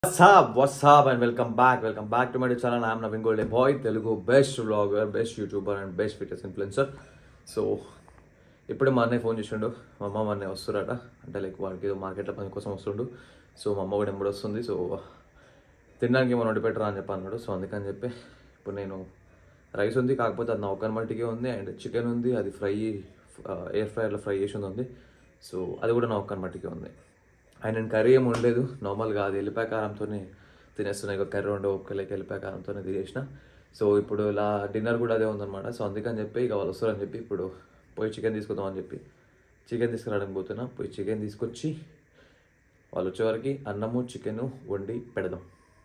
What's up? What's up? And welcome back. Welcome back to my channel. I am Navin Golde Boy, Telugu best vlogger, best YouTuber and best fitness influencer. So ఇప్పుడు మా అన్నయ్య phone చేసిండు మా అమ్మ మా అన్నయ్య వస్తురట అంటే like వాడికి ఏదో మార్కెట్లో పని కోసం వస్తుండు సో మా అమ్మ కూడా ఎంబడి వస్తుంది సో తినడానికి ఏమైనా వండి పెట్టరా అని చెప్పి అన్నాడు సో అందుకని చెప్పి ఇప్పుడు నేను రైస్ ఉంది కాకపోతే అది నౌకన్ మట్టికే ఉంది అండ్ చికెన్ ఉంది అది ఫ్రై ఎయిర్ ఫ్రైయర్లో ఫ్రై చేసింది ఉంది సో అది కూడా నౌకన్ మట్టికే ఉంది ఆయన నేను కర్రీ ఏమి ఉండలేదు నార్మల్గా అది ఎల్లిపాయ కారంతోనే తినేస్తున్నాయి ఇక కర్రీ ఉండే ఒక్కలేక ఎల్లిపాయ కారంతోనే తినేసిన సో ఇప్పుడు ఇలా డిన్నర్ కూడా అదే ఉందన్నమాట సో అందుకని చెప్పి ఇక వాళ్ళు వస్తారని చెప్పి ఇప్పుడు పోయి చికెన్ తీసుకుందాం అని చెప్పి చికెన్ తీసుకురావడానికి పోతున్నా పోయి చికెన్ తీసుకొచ్చి వాళ్ళు వచ్చేవరకు అన్నము చికెన్ వండి పెడదాం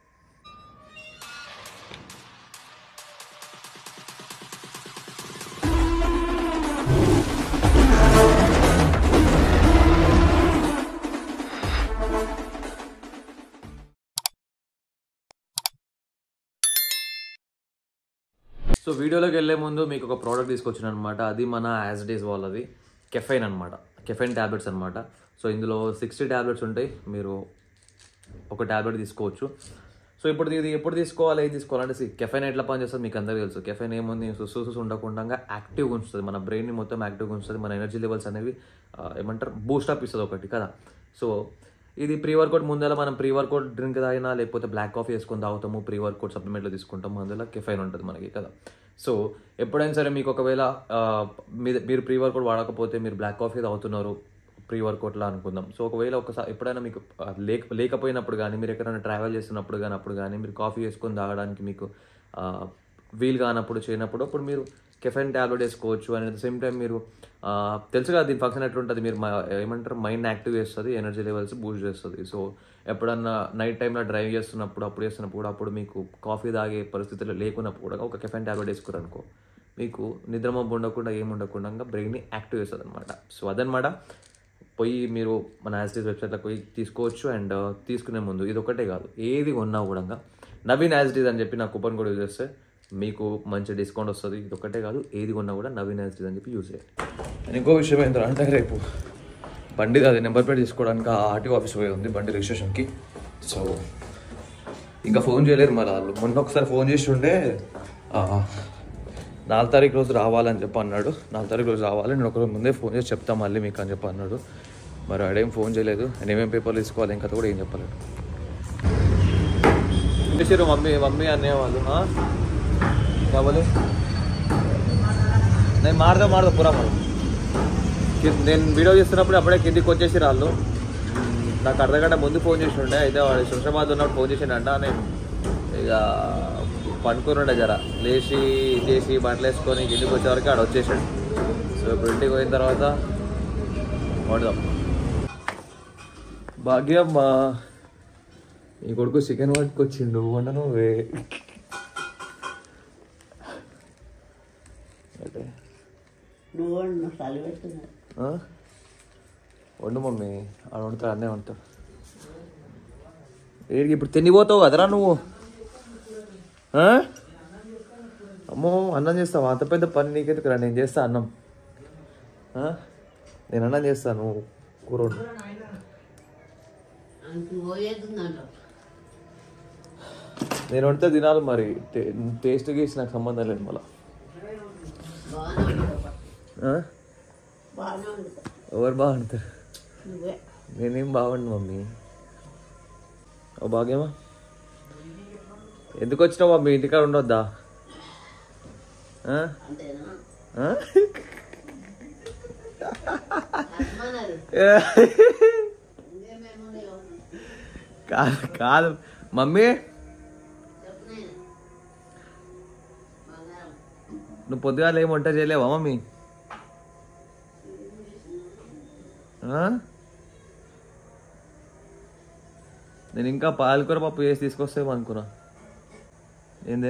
సో వీడియోలోకి వెళ్ళే ముందు మీకు ఒక ప్రోడక్ట్ తీసుకొచ్చిన అనమాట అది మన యాజ్ డేస్ వాళ్ళది కెఫైన్ అనమాట కెఫైన్ ట్యాబ్లెట్స్ అనమాట సో ఇందులో సిక్స్టీ ట్యాబ్లెట్స్ ఉంటాయి మీరు ఒక ట్యాబ్లెట్ తీసుకోవచ్చు సో ఇప్పుడు ఇది ఎప్పుడు తీసుకోవాలి ఏది తీసుకోవాలంటే see, కెఫైన్ ఎట్లా పనిచేస్తుంది మీకు అందరికీ తెలుసు కెఫైన్ ఏముంది సుసూసు ఉండకుండా యాక్టివ్గా ఉంచుతుంది మన బ్రెయిన్ని మొత్తం యాక్టివ్గా ఉంచుతుంది మన ఎనర్జీ లెవెల్స్ అనేవి ఆ, ఏమంటారు బూస్టప్ ఇస్తుంది ఒకటి కదా సో ఇది ప్రీ వర్కౌట్ ముందర మనం ప్రీ వర్కౌట్ డ్రింక్ తాగినా లేకపోతే బ్లాక్ కాఫీ వేసుకొని తాగుతాము ప్రీ వర్కౌట్ సప్లిమెంట్లో తీసుకుంటాము అందులో కెఫైన్ ఉంటుంది మనకి కదా సో ఎప్పుడైనా సరే మీకు ఒకవేళ ఆ, మీద- మీరు ప్రీ వర్కౌట్ వాడకపోతే మీరు బ్లాక్ కాఫీ తాగుతున్నారు ప్రీ వర్కౌట్లో అనుకుందాం సో ఒకవేళ ఒకసారి ఎప్పుడైనా మీకు ఆ, లేక లేకపోయినప్పుడు కానీ మీరు ఎక్కడైనా ట్రావెల్ చేస్తున్నప్పుడు కానీ అప్పుడు కానీ మీరు కాఫీ వేసుకొని తాగడానికి మీకు ఆ, వీలు కానప్పుడు చేయనప్పుడు అప్పుడు మీరు కెఫెన్ ట్యాబ్లెట్ వేసుకోవచ్చు and at the same time మీరు ఆ, తెలుసు కదా దీని ఫంక్షన్ ఎట్లుంటుంది మీరు మ- ఏమంటారు మైండ్ యాక్టివ్ చేస్తుంది ఎనర్జీ లెవెల్స్ బూస్ట్ చేస్తుంది సో ఎప్పుడన్నా నైట్ టైంలో డ్రైవ్ చేస్తున్నప్పుడు అప్పుడు చేస్తున్నప్పుడు కూడా అప్పుడు మీకు కాఫీ తాగే పరిస్థితులు లేకున్నప్పుడు కూడా ఒక కెఫెన్ ట్యాబ్లెట్ వేసుకున్నారు అనుకో మీకు నిద్రమబ్బు ఉండకుండా ఏమి ఉండకుండా బ్రెయిన్ని యాక్టివ్ చేస్తుంది అనమాట సో అదనమాట పోయి మీరు మన యాజ్టీస్ వెబ్సైట్లోకి పోయి తీసుకోవచ్చు అండ్ తీసుకునే ముందు ఇది ఒకటే కాదు ఏది కొన్నా కూడా నవీన్ యాజ్టీస్ అని చెప్పి నా కూపన్ కూడా యూజ్ చేస్తే మీకు మంచి డిస్కౌంట్ వస్తుంది ఇది ఒకటే కాదు ఏది కొన్నా కూడా నవీన్ యాజ్టీస్ అని చెప్పి యూజ్ చేయాలి అండ్ ఇంకో విషయం ఏంటంటే రేపు బండి అది నెంబర్ ప్లేట్ తీసుకోవడానికి ఆ ఆర్టీఓ ఆఫీస్ పోయి ఉంది బండి రిజిస్ట్రేషన్కి సో ఇంకా ఫోన్ చేయలేరు మరి వాళ్ళు మొన్న ఒకసారి ఫోన్ చేసి ఉండే ఆ, నాలుగు తారీఖు రోజు రావాలని చెప్పి అన్నాడు నాలుగు తారీఖు రోజు రావాలి నేను ఒకరోజు ముందే ఫోన్ చేసి చెప్తా మళ్ళీ మీకు అని చెప్పి అన్నాడు మరి ఆడేం ఫోన్ చేయలేదు నేను ఏమేమి పేపర్లు తీసుకోవాలి ఇంకా కూడా ఏం చెప్పలేదు చేసారు మమ్మీ మమ్మీ అనేవాళ్ళు కావాలి నేను మారదా మారదా పూరా మారు కి- నేను వీడియో చేస్తున్నప్పుడు అప్పుడే కిందికి వచ్చేసి రాళ్ళు నాకు అర్ధగంట ముందు ఫోన్ చేసి ఉండే అయితే వాడు శంషాబాద్ ఉన్నప్పుడు ఫోన్ చేసిండంట నేను ఇక పనుకుని ఉండే జర లేచి ఇది చేసి బట్టలు వేసుకొని ఇంటికి వచ్చేవరకు ఆడ వచ్చేసాడు సో ఇప్పుడు ఇంటికి పోయిన తర్వాత వాడదాం భాగ్యమ్మ ఈ కొడుకు చికెన్ పట్టుకొచ్చిండు వండను వే అంటే నువ్వు వండు చలి పెట్టున్నాడు ఆ? వండు మమ్మీ ఆడ వండుతాడు అన్నీ వండుతాడు ఏడికి ఇప్పుడు తిండిపోతావు కదరా నువ్వు ఆ? అమ్మో అన్నం చేస్తావు అంత పెద్ద పని నీకెందుకురా నేను చేస్తా అన్నం ఆ? నేను అన్నం చేస్తాను నువ్వు కూర వండు. అంత పోయేది ఉందంట నేను వండితే తినాలి మరి టే- టేస్ట్ గీసి నాకు సంబంధం లేదు మళ్ళీ బాగానే వండుతావు బాగానే వండుతావు ఎవరు బాగా వండుతారు నువ్వే నేనేం బాగుండు మమ్మీ ఓ భాగ్యమా ఎందుకు వచ్చినావు మమ్మీ ఇంటికాడ ఉండొద్దా ఆ? అంతేనా ఆ? అమ్మన్నారు ఇంకేమేమో లేవు కాదు కాదు మమ్మీ చెప్పు నేను బంగారం నువ్వు పొద్దుగాల ఏం వంట చేయలేవా మమ్మీ ఆ? నేను ఇంకా పాలకూర పప్పు చేసి తీసుకొస్తామో అనుకున్నా ఏందే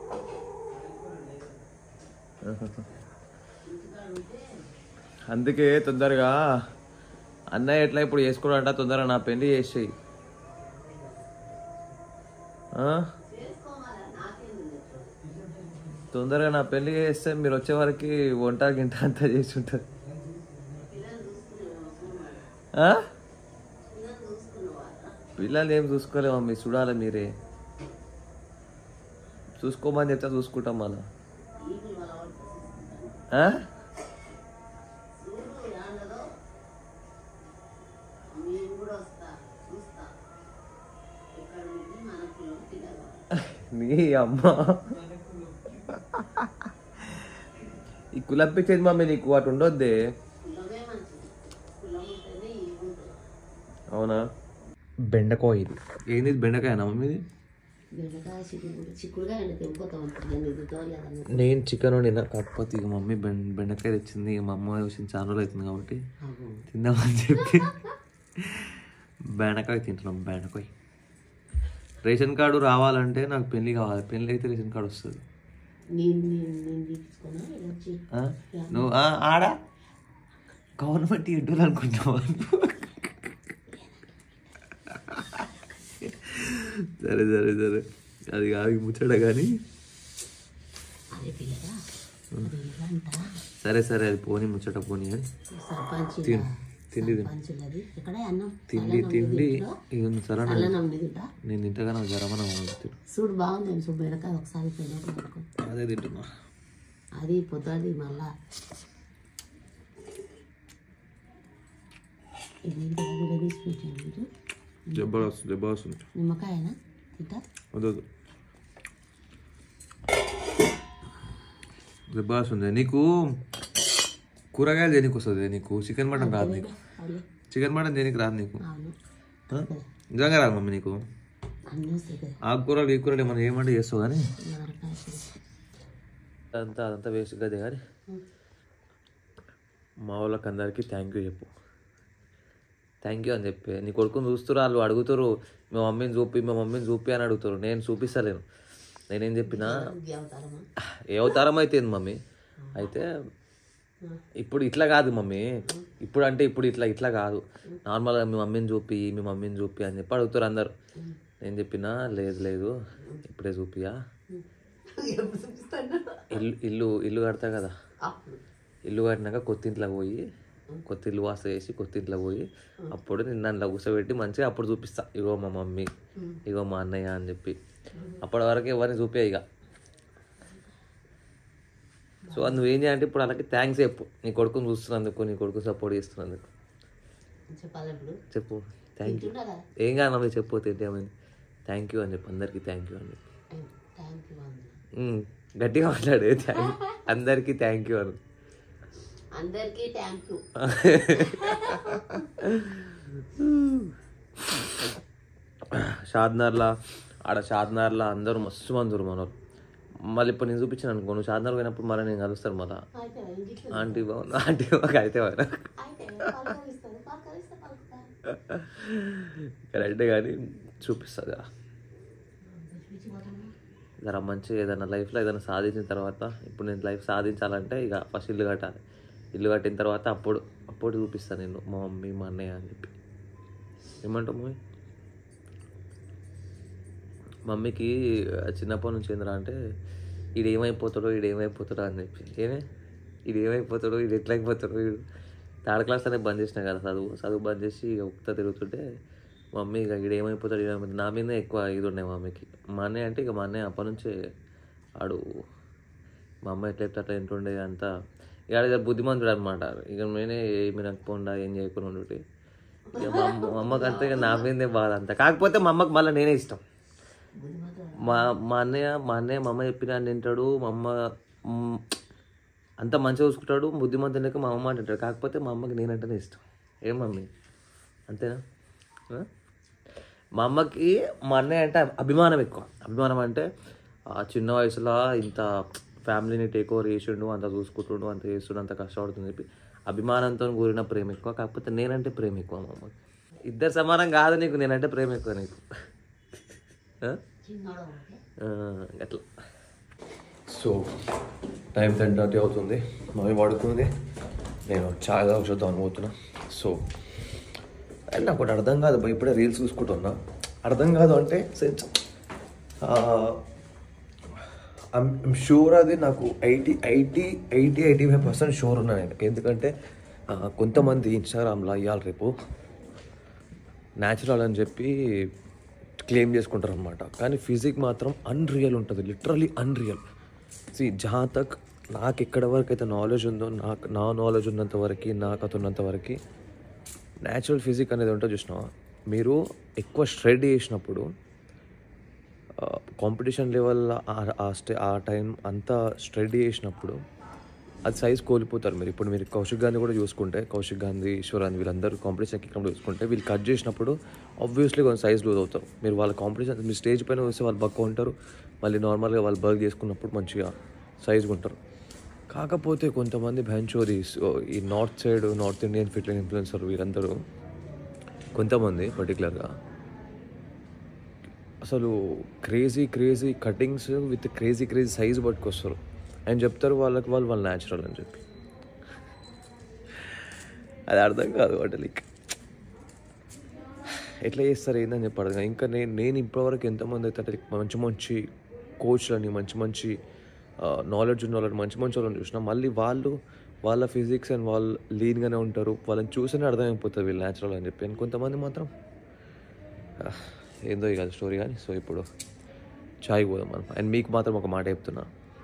అందుకే తొందరగా అన్నయ్య ఎట్లా ఇప్పుడు చేసుకోడంట తొందరగా నా పెళ్లి చేసేయి ఆ? తొందరగా నా పెళ్లి చేస్తే మీరు వచ్చే వరకు వంట గింట అంతా చేసి ఉంటారు ఆ? పిల్ల పిల్లల్ని ఏం చూసుకోలే మమ్మీ చూడాలి మీరే చూసుకోమని చెప్తే చూసుకుంటాం మళ్ళా ఈగలు వల పడుతుంది. ఆ? చూడు యాడదో. నేను కూడా వస్తా చూస్తా ఇక్కడ నుండి మనకు తిరగాలి నీ అమ్మ ఈ కులప్పించేది మమ్మీ నీకు అటు ఉండొద్దే కులమే మంచిది కులం ఉంటేనే ఈగ ఉంటుంది అవునా బెండకాయ ఇది ఏంది ఇది బెండకాయనా మమ్మీ ఇది బెండకాయ చిక్కుడు చిక్కుడుగా ఎండ తెంపుకోతాం అనుకుంటున్నాను ఎదుగుతో లేదన్న నేను చికెన్ వండినా కాకపోతే ఇక మమ్మీ బెండ బెండకాయ తెచ్చింది ఇక మా అమ్మ వచ్చింది చాలా రోజులు అవుతుంది కాబట్టి తిందామని చెప్పి బెండకాయ తింటున్నాం బెండకాయ రేషన్ కార్డు రావాలంటే నాకు పెళ్లి కావాలి పెళ్లి అయితే రేషన్ కార్డు వస్తుంది నేను నేను నేను తీపించుకున్నా ఇలా వచ్చి ఆ? నువ్వు ఆ, ఆడ గవర్నమెంట్ ఎడ్డోలు అనుకుంటావా సరే సరే సరే అది కాదు ఈ ముచ్చట కానీ అదే పిల్లగా అది ఇల్లంట సరే సరే అది పోనీ ముచ్చట పోనీ అని సర్పంచ్ తిన్ తిండి తిను సర్పంచులది ఇక్కడ అన్నం తిండి తిండి ఇక సరే అల్లనం తింటా నేను తింటగా నాకు జ్వరమన తింటు చూడు బాగుంది చూడు బెడకాయ ఒకసారి తినట్టు పట్టుకో అదే తింటున్నా అది పొద్దుది మళ్ళా ఇది తీసి పెట్టాను మీరు దెబ్బ వస్తుంది దెబ్బ వస్తుంది నిమ్మకాయనా తింటా వద్దు వద్దు. దెబ్బ వస్తుంది నీకు కూరగాయలు దేనికి వస్తుంది నీకు చికెన్ మటన్ రాదు నీకు అవును చికెన్ మటన్ దేనికి రాదు నీకు అవును ఆ? నిజంగా రాదు మమ్మీ నీకు అన్నీ వస్తాయి కదా ఆకుకూరలు ఈ కూరలు ఏమన్నా ఏమంటే చేస్తావు కానీ నవరకాయ కూర. అదంతా అదంతా వేస్ట్ కదే కానీ మా వాళ్ళకి అందరికీ థ్యాంక్ యూ చెప్పు థ్యాంక్ యూ అని చెప్పి నీ కొడుకుని చూస్తున్నారు వాళ్ళు అడుగుతారు మా మమ్మీని చూపి మా మమ్మీని చూపి అని అడుగుతారు నేను చూపిస్తలేను నేనేం చెప్పినా ఇది అవతారమా ఏ అవతారం అయితే ఏంది మమ్మీ అయితే ఇప్పుడు ఇట్లా కాదు మమ్మీ ఇప్పుడు అంటే ఇప్పుడు ఇట్లా ఇట్లా కాదు నార్మల్గా మీ మమ్మీని చూపి మీ మమ్మీని చూపి అని చెప్పి అడుగుతారు అందరు నేను చెప్పినా లేదు లేదు ఇప్పుడే చూపియా ఎప్పుడు చూపిస్తాను ఇల్లు ఇల్లు ఇల్లు కడతా కదా అప్పుడు ఇల్లు కట్టినాక కొత్త ఇంట్లో పోయి కొత్త ఇల్లు వాస చేసి కొత్త ఇంట్లో పోయి అప్పుడు నిన్న అందులో కూర్చోబెట్టి మంచిగా అప్పుడు చూపిస్తా ఇగో మా మమ్మీ ఇగో మా అన్నయ్య అని చెప్పి అప్పటి వరకు ఎవరిని చూపే ఇక సో అది నువ్వేం చేయాలంటే ఇప్పుడు అలాగే థ్యాంక్స్ చెప్పు నీ కొడుకుని చూస్తున్నందుకు నీ కొడుకు సపోర్ట్ చేస్తున్నందుకు చెప్పాలి ఇప్పుడు చెప్పు థ్యాంక్ యూ తింటున్నా కదా ఏం కాదు మమ్మీ చెప్పు తింటామని థ్యాంక్ యూ అని చెప్పు అందరికీ థ్యాంక్ యూ అని చెప్పి థ్యాంక్ యూ అందరూ ఉమ్, గట్టిగా మాట్లాడే థ్యాంక్ అందరికీ థ్యాంక్ యూ అను అందరికీ థ్యాంక్ యూ షాద్నర్లా ఆడ షాద్నర్లా అందరూ మస్తు మందురు మనోళ్ళు మళ్ళీ ఇప్పుడు నేను చూపించాను అనుకో నువ్వు షాద్నర్ పోయినప్పుడు మళ్ళీ నేను కలుస్తాను మళ్ళీ అయితే ఇంటికి ఆంటీ బాగుంది ఆంటీ బాగా అయితే బాగా అయితే పలకరిస్తాను పలకరిస్తే పలుకుతాను కరెక్టే కానీ చూపిస్తుంది కదా పిచ్చిపోతాను జర మంచి ఏదైనా లైఫ్లో ఏదైనా సాధించిన తర్వాత ఇప్పుడు నేను లైఫ్ సాధించాలంటే ఇక ఫస్ట్ ఇల్లు కట్టాలి ఇల్లు కట్టిన తర్వాత అప్పుడు అప్పుడు చూపిస్తాను నేను మా మమ్మీ మా అన్నయ్య అని చెప్పి ఏమంటావు మమ్మీ మమ్మీకి చిన్నప్పటి నుంచి ఏందిరా అంటే ఈడు ఏమైపోతాడో ఈడు ఏమైపోతాడో అని చెప్పి ఏమే ఈడు ఏమైపోతాడో ఈడు ఎట్లా అయిపోతాడో వీడు థర్డ్ క్లాస్ అనే బంద్ చేసిన కదా చదువు చదువు బంద్ చేసి ఇక ఉక్త తిరుగుతుంటే మమ్మీ ఇక ఈడు ఏమైపోతాడు ఈడు ఏమైపోతాడు నా మీదే ఎక్కువ ఇది ఉన్నాయి మమ్మీకి మా అన్నయ్య అంటే ఇక మా అన్నయ్య అప్పటి నుంచే ఆడు మా అమ్మ ఎట్లా చెప్తే అట్లా వింటుండే అంతా ఇక ఆడ ఇక బుద్ధిమంతుడు అనమాట ఇక నేనే ఏమి నకపోకుండా ఏం చేయకుండా ఉండుంటే ఇక మా అమ్మ మా అమ్మకి అంతా ఇక నా మీదే బాధ అంతా కాకపోతే మా అమ్మకి మళ్ళీ నేనే ఇష్టం మా మా అన్నయ్య మా అన్నయ్య మా అమ్మ చెప్పిన అని తింటాడు మా అమ్మ మ్, అంత మంచిగా చూసుకుంటాడు బుద్ధిమంతుడు లెక్క మా అమ్మ అంటాడు కాకపోతే మా అమ్మకి నేనంటేనే ఇష్టం ఏం మమ్మీ అంతేనా ఆ? మా అమ్మకి మా అన్నయ్య అంటే అభిమానం ఎక్కువ అభిమానం అంటే ఆ చిన్న వయసులో ఇంత ఫ్యామిలీని టేక్ ఓవర్ చేసిండు అంత చూసుకుంటుండు అంత చేస్తుండు అంత కష్టపడుతుంది చెప్పి అభిమానంతో కూడిన ప్రేమ ఎక్కువ కాకపోతే నేనంటే ప్రేమ ఎక్కువ మా అమ్మకి ఇద్దరు సమానం కాదు నీకు నేనంటే ప్రేమ ఎక్కువ నీకు ఆ? చిన్నోడు ఒకటే ఆ, అట్లా సో టైం టెన్ థర్టీ అవుతుంది మమ్మీ పడుకుంది నేను చాయ్ తాగి చూద్దాం అనుకుంటున్నా సో అండ్ నాకు ఒకటి అర్థం కాదు బా, ఇప్పుడే రీల్స్ చూసుకుంటున్నా అర్థం కాదు అంటే సెన్స్ ఐమ్ షూర్ అది నాకు eighty eighty eighty eighty five percent sure ఉన్నా నేను ఎందుకంటే ఆ, కొంతమంది ఇన్స్టాగ్రామ్లో ఇవ్వాలి రేపు న్యాచురల్ అని చెప్పి క్లెయిమ్ చేసుకుంటారు అనమాట కానీ ఫిజిక్ మాత్రం అన్రియల్ ఉంటుంది లిటరలీ అన్రియల్ సి జహా తక్ నాకు ఎక్కడ వరకు అయితే నాలెడ్జ్ ఉందో నాకు నా నాలెడ్జ్ ఉన్నంత వరకు నాకు అది ఉన్నంత వరకు న్యాచురల్ ఫిజిక్ అనేది ఉంటుంది చూసినావా మీరు ఎక్కువ స్ట్రెడ్ చేసినప్పుడు కాంపిటీషన్ లెవెల్ ఆ స్టే ఆ టైం అంతా స్ట్రెడ్ చేసినప్పుడు అది సైజ్ కోల్పోతారు మీరు ఇప్పుడు మీరు కౌశిక్ గాంధీ కూడా చూసుకుంటే కౌశిక్ గాంధీ ఈశ్వరాన్ని వీళ్ళందరూ కాంపిటీషన్ ఎక్కినప్పుడు చూసుకుంటే వీళ్ళు కట్ చేసినప్పుడు ఆబ్వియస్లీ కొంచెం సైజ్ లూజ్ అవుతారు మీరు వాళ్ళ కాంపిటీషన్ మీ స్టేజ్ పైన వస్తే వాళ్ళు బక్క ఉంటారు మళ్ళీ నార్మల్గా వాళ్ళు బర్గ్ చేసుకున్నప్పుడు మంచిగా సైజ్గా ఉంటారు కాకపోతే కొంతమంది భయంచోదీస్ ఈ north side north Indian fitness influencer వీరందరూ కొంతమంది పర్టికులర్గా అసలు crazy crazy cuttings with crazy crazy size పట్టుకొస్తారు అని చెప్తారు వాళ్ళకి వాళ్ళు వాళ్ళు న్యాచురల్ అని చెప్పి అది అర్థం కాదు అంటే లైక్ ఎట్లా చేస్తారు ఏందని చెప్పి అర్థం కాదు. ఇంకా నేను నేను ఇప్పటివరకు ఎంతమంది అయితే అంటే మంచి మంచి కోచ్లని మంచి మంచి నాలెడ్జ్ ఉన్న వాళ్ళని మంచి మంచి వాళ్ళని చూసినా మళ్ళీ వాళ్ళు వాళ్ళ ఫిజిక్స్ అండ్ వాళ్ళు లీన్గానే ఉంటారు వాళ్ళని చూస్తేనే అర్థమైపోతుంది వీళ్ళు న్యాచురల్ అని చెప్పి అండ్ కొంతమంది మాత్రం ఆ, ఏందో ఇక స్టోరీ కానీ సో ఇప్పుడు చాయ్ పోదాం మనం అండ్ మీకు మాత్రం ఒక మాట చెప్తున్నా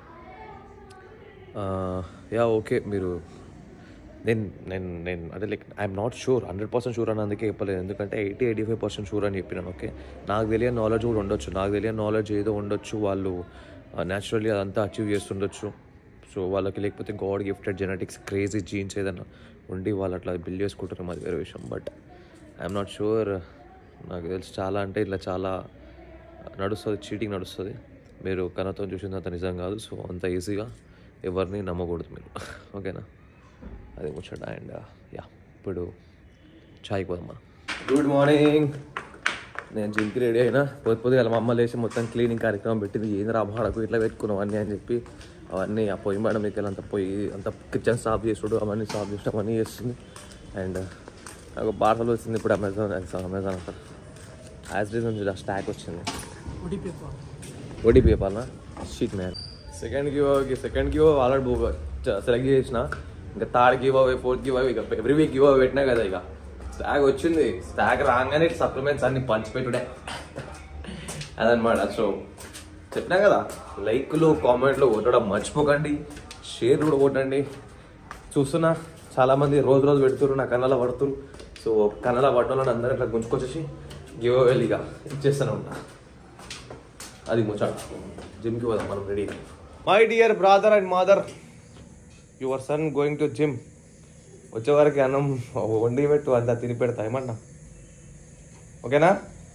ఆ, యా ఓకే మీరు నేను నేను నేను అంటే like I'm not sure hundred percent sure అని అందుకే చెప్పలేదు ఎందుకంటే eighty eighty five percent sure అని చెప్పినాను ఓకే నాకు తెలియని నాలెడ్జ్ కూడా ఉండొచ్చు నాకు తెలియని నాలెడ్జ్ ఏదో ఉండొచ్చు వాళ్ళు న్యాచురల్లీ అదంతా అచీవ్ చేస్తుండొచ్చు సో వాళ్ళకి లేకపోతే god gifted genetics crazy genes ఏదైనా ఉండి వాళ్ళు అట్లా బిల్డ్ చేసుకుంటారు అది వేరే విషయం బట్ ఐఎమ్ నాట్ షూర్ నాకు తెలిసి చాలా అంటే ఇట్లా చాలా నడుస్తుంది చీటింగ్ నడుస్తుంది మీరు కన్నతో చూసినంత నిజం కాదు సో అంత ఈజీగా ఎవరిని నమ్మకూడదు మీరు ఓకేనా అది ముచ్చట అండ్ యా ఇప్పుడు చాయ్ పోదాం మనం గుడ్ మార్నింగ్ నేను జిమ్కి రెడీ అయినా పొద్దు పొద్దుగా మా అమ్మ లేచి మొత్తం క్లీనింగ్ కార్యక్రమం పెట్టింది ఏంది రా భాడకు ఇట్లా పెట్టుకున్నాం అన్నీ అని చెప్పి అవన్నీ ఆ పొయ్యి మేడం మీకు అంత పొయ్యి అంత కిచెన్ సాఫ్ చేసుడు అవన్నీ సాఫ్ చేసడం అవన్నీ చేస్తుంది అండ్ నాకు పార్సల్ వచ్చింది ఇప్పుడు అమెజాన్ అమెజాన్ అంతా యాజ్ రీజ్ నుంచి స్టాక్ వచ్చింది ఓటీపీ చెప్పాలనా షీట్ మ్యాన్ సెకండ్ గివ్ అవేకి second give already book select చేసిన ఇంకా third give away fourth give away ఇక ఎవ్రీ వీక్ గివ్ అవే పెట్టినా కదా ఇక స్టాక్ వచ్చింది స్టాక్ రాగానే సప్లిమెంట్స్ అన్ని పంచిపెట్టుడే అదనమాట సో చెప్పినా కదా లైక్లు కామెంట్లు కొట్టడం మర్చిపోకండి షేర్ కూడా కొట్టండి చూస్తున్నా చాలా మంది రోజు రోజు పెడుతున్నారు నా కన్నల పడుతున్నారు సో కన్నల పట్టణంలో అందరూ ఇట్లా గుంజుకొచ్చేసి గివ్ అవే ఇక ఇచ్చేస్తూనే ఉన్నా అది ముచ్చట జిమ్కి పోదాం మనం ready my dear brother and mother your son going to gym వచ్చే వరకు అన్నం వండి పెట్టు అంతా తిని పెడతా ఏమన్నా ఓకేనా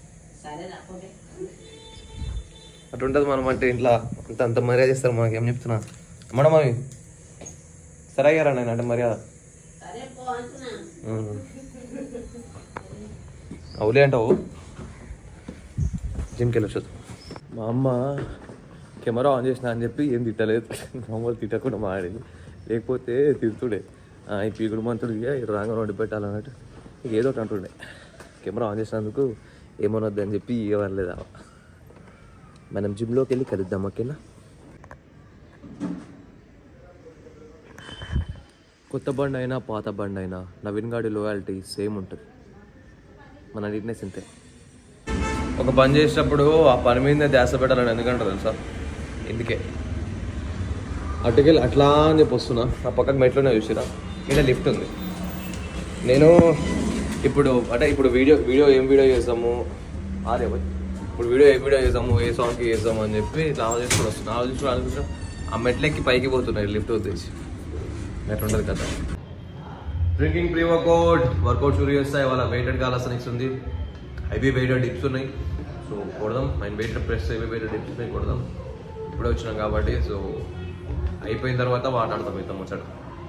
అటుంటుంది మనం అంటే ఇంట్లో అంత అంత మర్యాద చేస్తారు మనకి ఏం చెప్తున్నా మేడం అవి సరే అయ్యారా నేను అంటే మర్యాద ఉమ్. అవులే అంటావు జిమ్కి వెళ్ళొచ్చు మా అమ్మ కెమెరా ఆన్ చేసిన అని చెప్పి ఏం తిట్టలేదు మామూలు తిట్టకుండా మాడేది లేకపోతే తిడుతుండే "ఆ, ఈ పీకుడు మంతుడు ఇటు రాగా వండి పెట్టాలన్నట్టు ఇక ఏదో ఒకటి అంటుండే కెమెరా ఆన్ చేసినందుకు ఏమనొద్దు అని చెప్పి ఏమనలేదు ఆమె. మనం జిమ్లోకి వెళ్ళి కలుద్దాం ఓకేనా కొత్త బండి అయినా పాత బండి అయినా నవీన్ గాడి లోయాలిటీ సేమ్ ఉంటుంది మన నీట్నెస్ ఇంతే ఒక పని చేసేటప్పుడు ఆ పని మీద ధ్యాస పెట్టాలని ఎందుకంటారు తెలుసా ఎందుకే అటుకెళ్ళి అట్లా అని చెప్పి వస్తున్నా ఆ పక్కకు మెట్లోనే చూసిరా ఇక్కడ లిఫ్ట్ ఉంది నేను ఇప్పుడు అంటే ఇప్పుడు వీడియో వీడియో ఏం వీడియో చేస్తాము అదే పోయి. ఇప్పుడు వీడియో ఏ వీడియో చేసాము ఏ సాంగ్కి చేస్తాము అని చెప్పి ఇట్లా ఆలోచించుకొని వస్తున్నా ఆలోచించుకుని అనుకుంటా ఆ మెట్లెక్కి పైకి పోతున్నాయి లిఫ్ట్ వచ్చేసి ఎట్లా ఉంటుంది కదా drinking pre workout workout sure చేస్తాయి వాళ్ళ వెయిటెడ్ కాలాసనిక్స్ ఉంది హైవీ వెయిటెడ్ డిప్స్ ఉన్నాయి సో కొడదాం ఆయన weighted press heavy weighted dips ఉన్నాయి కొడదాం ఇప్పుడే వచ్చినాం కాబట్టి సో అయిపోయిన తర్వాత మాట్లాడతాం మీతో ముచ్చట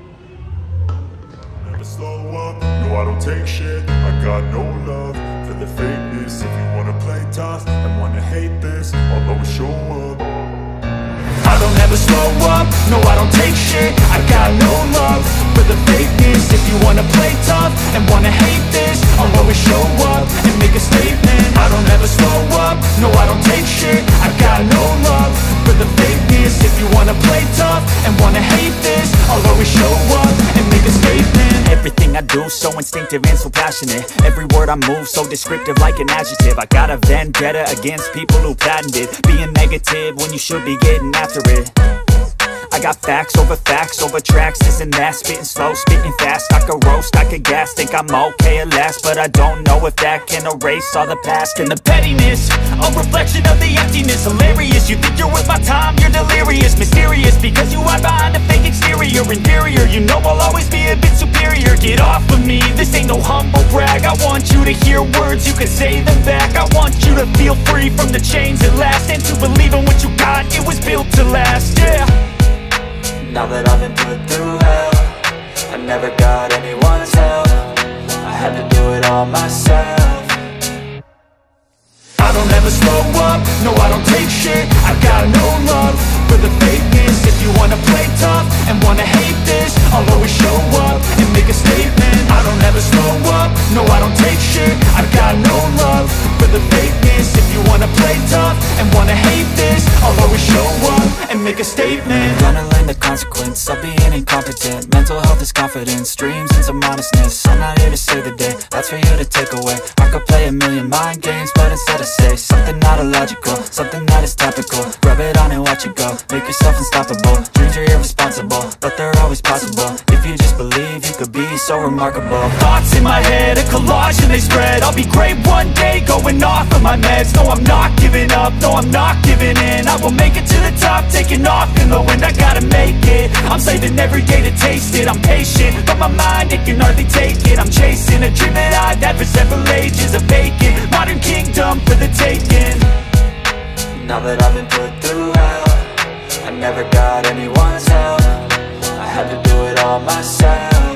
Never slow up, no I don't take shit I got no love for the fakeness If you wanna play tough and wanna hate this I'll always show up I don't ever slow up, no I don't take shit I got no love for the fakeness If you wanna play tough and wanna hate this I'll always show up and make a statement I don't ever slow up, no I don't take shit I got no love for the fakeness If you wanna play tough and wanna hate this I'll always show up and make a statement Everything everything I do so instinctive and so passionate Every word I move so descriptive like an adjective I got a vendetta against people who patented Being negative when you should be getting after it I got facts over facts over tracks, this and that Spitting slow, spitting fast, I could roast, I could gas Think I'm okay at last, but I don't know if that can erase all the past And the pettiness, a reflection of the emptiness Hilarious, you think you're worth my time, you're delirious Mysterious, because you hide behind a fake exterior Inferior, you know I'll always be a bit superior Get off of me, this ain't no humble brag I want you to hear words, you can say them back I want you to feel free from the chains at last And to believe in what you got, it was built to last, yeah now that I've been put through hell I never got anyone's help I had to do it all myself I don't ever slow up, no I don't take shit I got no love for the fakeness If you wanna play tough and wanna hate this I'll always show up and make a statement I don't ever slow up, no I don't take shit I got no love for the fakeness If you wanna play tough and wanna hate this I'll always show up and make a statement Gonna learn the consequence of being incompetent Mental health is confidence, dreams and some honestness I'm not here to save the day, that's for you to take away I could play a million mind games, but instead I say Something not illogical, something that is topical Rub it on and watch it go, make yourself unstoppable Dreams are irresponsible, but they're always possible If you just believe, you could be so remarkable Thoughts in my head, a collage and they spread I'll be great one day, going off of my meds No, I'm not giving up, no, I'm not giving in I will make it to the top, taking off in the wind I gotta make it, I'm saving every day to taste it I'm patient, but my mind, it can hardly take it I'm chasing a dream that I've had for several ages A vacant, modern kingdom for the taking Now that I've been put through hell I never got anyone's help I had to do it all myself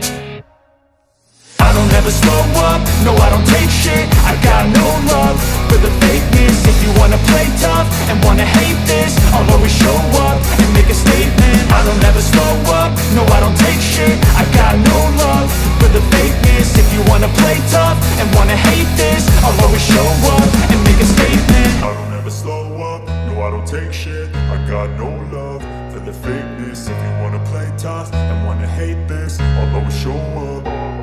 I don't ever slow up, no I don't take shit I got no love for the fakeness If you wanna play tough and wanna hate this I'll always show up and make a statement I don't ever slow up, no I don't take shit I got no love for the fakeness If you wanna play tough and wanna hate this I'll always show up and make a statement I don't ever slow up, no I don't take shit I got no love for the fakeness If you wanna play tough and wanna hate this I'll always show up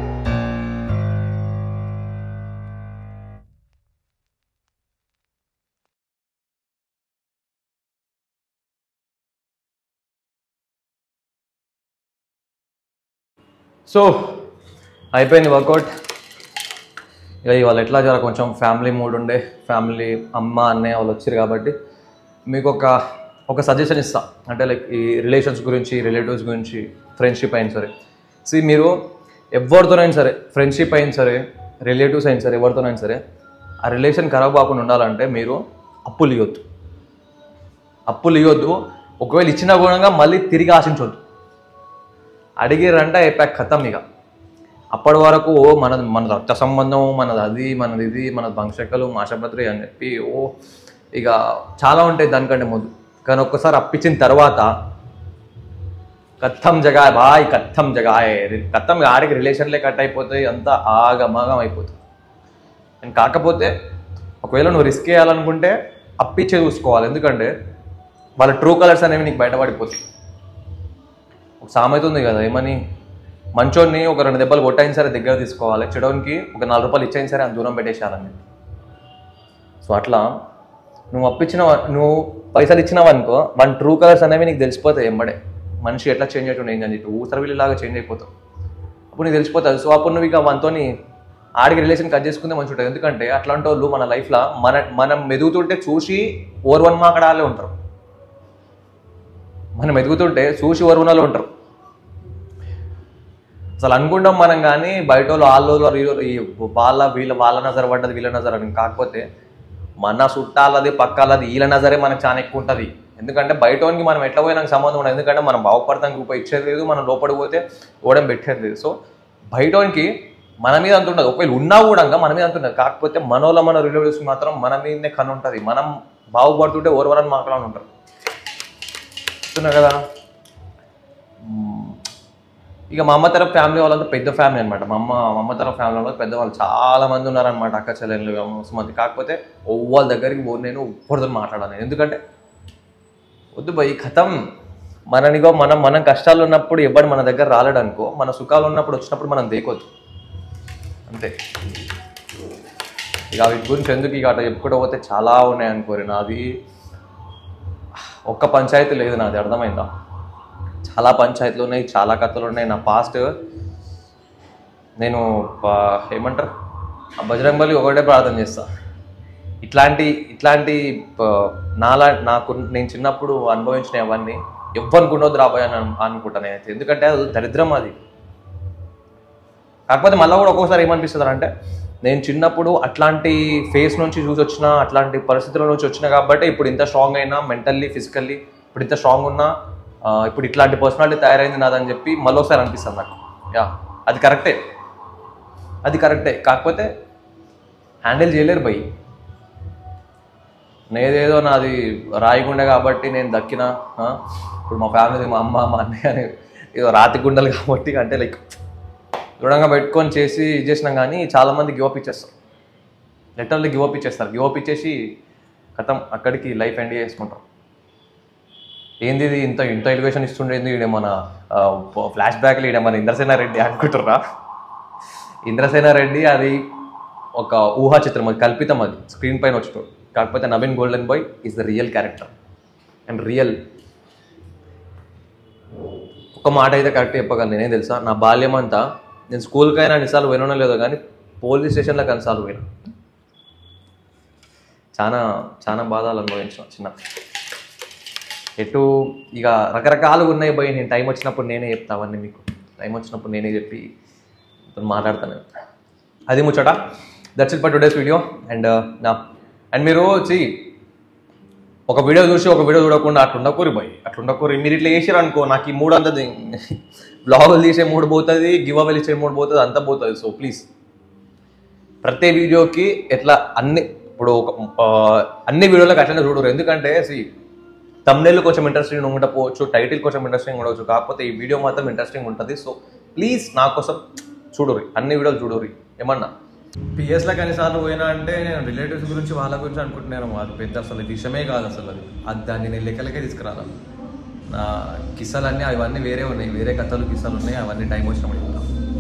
so అయిపోయింది workout ఇక ఇవాళ ఎట్లా జర కొంచెం family mood ఉండే family అమ్మ అన్నయ్య వాళ్ళు వచ్చారు కాబట్టి మీకు ఒక ఒక సజెషన్ ఇస్తా అంటే లైక్ ఈ రిలేషన్స్ గురించి రిలేటివ్స్ గురించి ఫ్రెండ్షిప్ అయిన సరే సి మీరు ఎవరితోనైనా సరే ఫ్రెండ్షిప్ అయిన సరే రిలేటివ్స్ అయిన సరే ఎవరితోనైనా సరే ఆ రిలేషన్ ఖరాబ్ కాకుండా ఉండాలంటే మీరు అప్పులు ఇవ్వద్దు అప్పులు ఇవ్వద్దు ఒకవేళ ఇచ్చిన గుణంగా మళ్ళీ తిరిగి ఆశించవద్దు అడిగిరంటే అయిపోయా ఖతం ఇక అప్పటి వరకు ఓ మన మన రక్త సంబంధం మనది అది మనది ఇది మన వంశకలు మాషపత్రి అని చెప్పి ఓ ఇక చాలా ఉంటాయి దానికంటే ముందు కానీ ఒక్కసారి అప్పించిన తర్వాత కత్తం జగా బాయ్ కత్తం జగాయ్ కత్తం ఆడికి రిలేషన్లే కట్ అయిపోతాయి అంతా ఆగమాగం అయిపోతుంది అండ్ కాకపోతే ఒకవేళ నువ్వు రిస్క్ చేయాలనుకుంటే అప్పిచ్చే చూసుకోవాలి ఎందుకంటే వాళ్ళ ట్రూ కలర్స్ అనేవి నీకు బయటపడిపోతాయి ఒక సామెత ఉంది కదా ఏమని మంచోడిని ఒక రెండు దెబ్బలు కొట్టైనా సరే దగ్గర తీసుకోవాలి చెడోనికి ఒక నాలుగు రూపాయలు ఇచ్చైనా సరే అంత దూరం పెట్టేసేయాలని సో అట్లా నువ్వు అప్పించిన నువ్వు పైసలు ఇచ్చినావనుకో వన్ ట్రూ కలర్స్ అనేవి నీకు తెలిసిపోతాయి ఎంబడే మనిషి ఎట్లా చేంజ్ అవుతుంది ఏంటని చెప్పి ఊసరవిల్లిలాగా చేంజ్ అయిపోతావు అప్పుడు నీకు తెలిసిపోతుంది సో అప్పుడు నువ్వు ఇక మనతోని ఆడికి రిలేషన్ కట్ చేసుకుంటే మంచి ఉంటుంది ఎందుకంటే అట్లాంటి వాళ్ళు మన లైఫ్లో మన మనం మెదుగుతుంటే చూసి ఓర్ వన్ మాకడాలే ఉంటారు మనం ఎదుగుతుంటే చూసి వరుణాలు ఉంటారు అసలు అనుకుంటాం మనం కానీ బయట వాళ్ళు వాళ్ళు వీళ్ళు ఈ వాళ్ళ వీళ్ళ వాళ్ళ నజర పడ్డది వీళ్ళ నజర అని కాకపోతే మన చుట్టాలది పక్కాలది వీళ్ళ నజరే మనకు చాలా ఎక్కువ ఉంటుంది ఎందుకంటే బయట వానికి మనం ఎట్లా పోయినా సంబంధం ఉండదు ఎందుకంటే మనం బాగుపడతాం రూపాయి ఇచ్చేది లేదు మనం లోపలికి పోతే ఓడం పెట్టేది లేదు సో బయట వానికి మన మీద అంత ఉండదు ఒకవేళ ఉన్నా కూడా మన మీద అంత ఉండదు కాకపోతే మనోళ్ళ మన రిలేటివ్స్ మాత్రం మన మీదనే కన్ను ఉంటుంది మనం బాగుపడుతుంటే ఓర్వరని మాట్లాడి ఉంటారు చెప్తున్నా కదా మ్మ్. ఇక మా అమ్మ తరఫు ఫ్యామిలీ వాళ్ళంతా పెద్ద ఫ్యామిలీ అనమాట మా అమ్మ మా అమ్మ తరఫు ఫ్యామిలీ వాళ్ళు పెద్దవాళ్ళు చాలా మంది ఉన్నారనమాట అక్క చెల్లెళ్ళు మస్తు మంది కాకపోతే వాళ్ళ దగ్గరికి పో నేను ఎవరితో మాట్లాడాను ఎందుకంటే వద్దు భయ్ కథం మననిగో మనం మనం కష్టాలు ఉన్నప్పుడు ఎవడు మన దగ్గర రాలేడు అనుకో మన సుఖాలు ఉన్నప్పుడు వచ్చినప్పుడు మనం దేకొద్దు అంతే ఇక వీటి గురించి ఎందుకు ఇక అట్లా చెప్పుకుంటూ పోతే చాలా ఉన్నాయి అనుకోరు నాది ఒక్క పంచాయతీ లేదు నాది అర్థమైందా చాలా పంచాయతీలు ఉన్నాయి చాలా కథలు ఉన్నాయి నా పాస్ట్ నేను ప- ఏమంటారు ఆ బజరంగ్ బలి ఒకటే ప్రార్థన చేస్తా ఇట్లాంటి ఇట్లాంటి ప- నాలా నాకు నేను చిన్నప్పుడు అనుభవించిన అవన్నీ ఎవ్వనుకుండొద్దు రాబోయని అను- అనుకుంటాను నేనైతే ఎందుకంటే అది దరిద్రం అది కాకపోతే మళ్ళీ కూడా ఒక్కోసారి ఏమనిపిస్తుంది అంటే నేను చిన్నప్పుడు అట్లాంటి ఫేస్ నుంచి చూసి వచ్చిన అట్లాంటి పరిస్థితుల నుంచి వచ్చిన కాబట్టి ఇప్పుడు ఇంత స్ట్రాంగ్ అయినా మెంటల్లీ ఫిజికల్లీ ఇప్పుడు ఇంత స్ట్రాంగ్ ఉన్నా ఆ, ఇప్పుడు ఇట్లాంటి పర్సనాలిటీ తయారైంది నాదని చెప్పి మళ్ళీ ఒకసారి అనిపిస్తుంది నాకు యా అది కరెక్టే అది కరెక్టే కాకపోతే హ్యాండిల్ చేయలేరు భయ్ నేదేదో నాది రాయిగుండె కాబట్టి నేను దక్కిన ఆ, ఇప్పుడు మా ఫ్యామిలీ మా అమ్మ మా అన్నయ్య అని ఏదో రాతి గుండెలు కాబట్టి అంటే లైక్ దృఢంగా పెట్టుకొని చేసి ఇది చేసినాం కానీ చాలామంది గివప్ ఇచ్చేస్తారు లెటర్లు గివప్ ఇచ్చేస్తారు గివప్ ఇచ్చేసి కథం అక్కడికి లైఫ్ ఎండ్ చేసుకుంటారు ఏంది ఇది ఇంత ఇంత ఎలివేషన్ ఇస్తుండేది ఈడ మన ఫ్లాష్ బ్యాక్లు ఈడ మన ఇంద్రసేన రెడ్డి అనుకుంటుర్రా ఇంద్రసేన రెడ్డి అది ఒక ఊహా చిత్రం అది కల్పితం అది స్క్రీన్ పైన వచ్చేటోడు కాకపోతే Naveen golden boy is the real character and real ఒక మాట అయితే కరెక్ట్ చెప్పగలను నేనేం తెలుసా నా బాల్యం అంతా నేను స్కూల్కి అయినా అన్నిసార్లు పోయినానో లేదో కానీ పోలీస్ స్టేషన్లకు అన్నిసార్లు పోయినా చాలా చాలా బాధలు అనుభవించిన చిన్న ఎటు ఇక రకరకాలుగా ఉన్నాయి పోయి నేను టైం వచ్చినప్పుడు నేనే చెప్తా అవన్నీ మీకు టైం వచ్చినప్పుడు నేనే చెప్పి మీతో మాట్లాడతాను అది ముచ్చట that's it for today's video and నా అండ్ మీరు వచ్చి ఒక వీడియో చూసి ఒక వీడియో చూడకుండా అట్లా ఉండకూరి పోయి అట్లా ఉండకూరి మీరు ఇట్లా చేసారు అనుకో నాకు ఈ మూడు అంతా బ్లాగులు తీసే మూడు పోతుంది గివ్ అవెల్ ఇచ్చే మూడు పోతుంది అంతా పోతుంది సో ప్లీజ్ ప్రతి వీడియోకి ఎట్లా అన్ని ఇప్పుడు ఒక ఆ, అన్ని వీడియోలకు అట్లనే చూడరు ఎందుకంటే సి తమ్నేల్ కొంచెం ఇంట్రెస్టింగ్ ఉండకపోవచ్చు టైటిల్ కొంచెం ఇంట్రెస్టింగ్ ఉండవచ్చు కాకపోతే ఈ వీడియో మాత్రం ఇంట్రెస్టింగ్ ఉంటుంది సో ప్లీజ్ నా కోసం చూడరు అన్ని వీడియోలు చూడరు ఏమన్నా పిఎస్లో కనీసార్లు పోయినా అంటే నేను రిలేటివ్స్ గురించి వాళ్ళ గురించి అనుకుంటున్నాను అది పెద్ద అసలు విషయమే కాదు అసలు అది అది దాన్ని నేను లెక్కలకే తీసుకురాను నా కిస్సాలన్నీ అవన్నీ వేరే ఉన్నాయి వేరే కథలు కిస్సాలు ఉన్నాయి అవన్నీ టైం వచ్చినప్పుడు చెప్తాను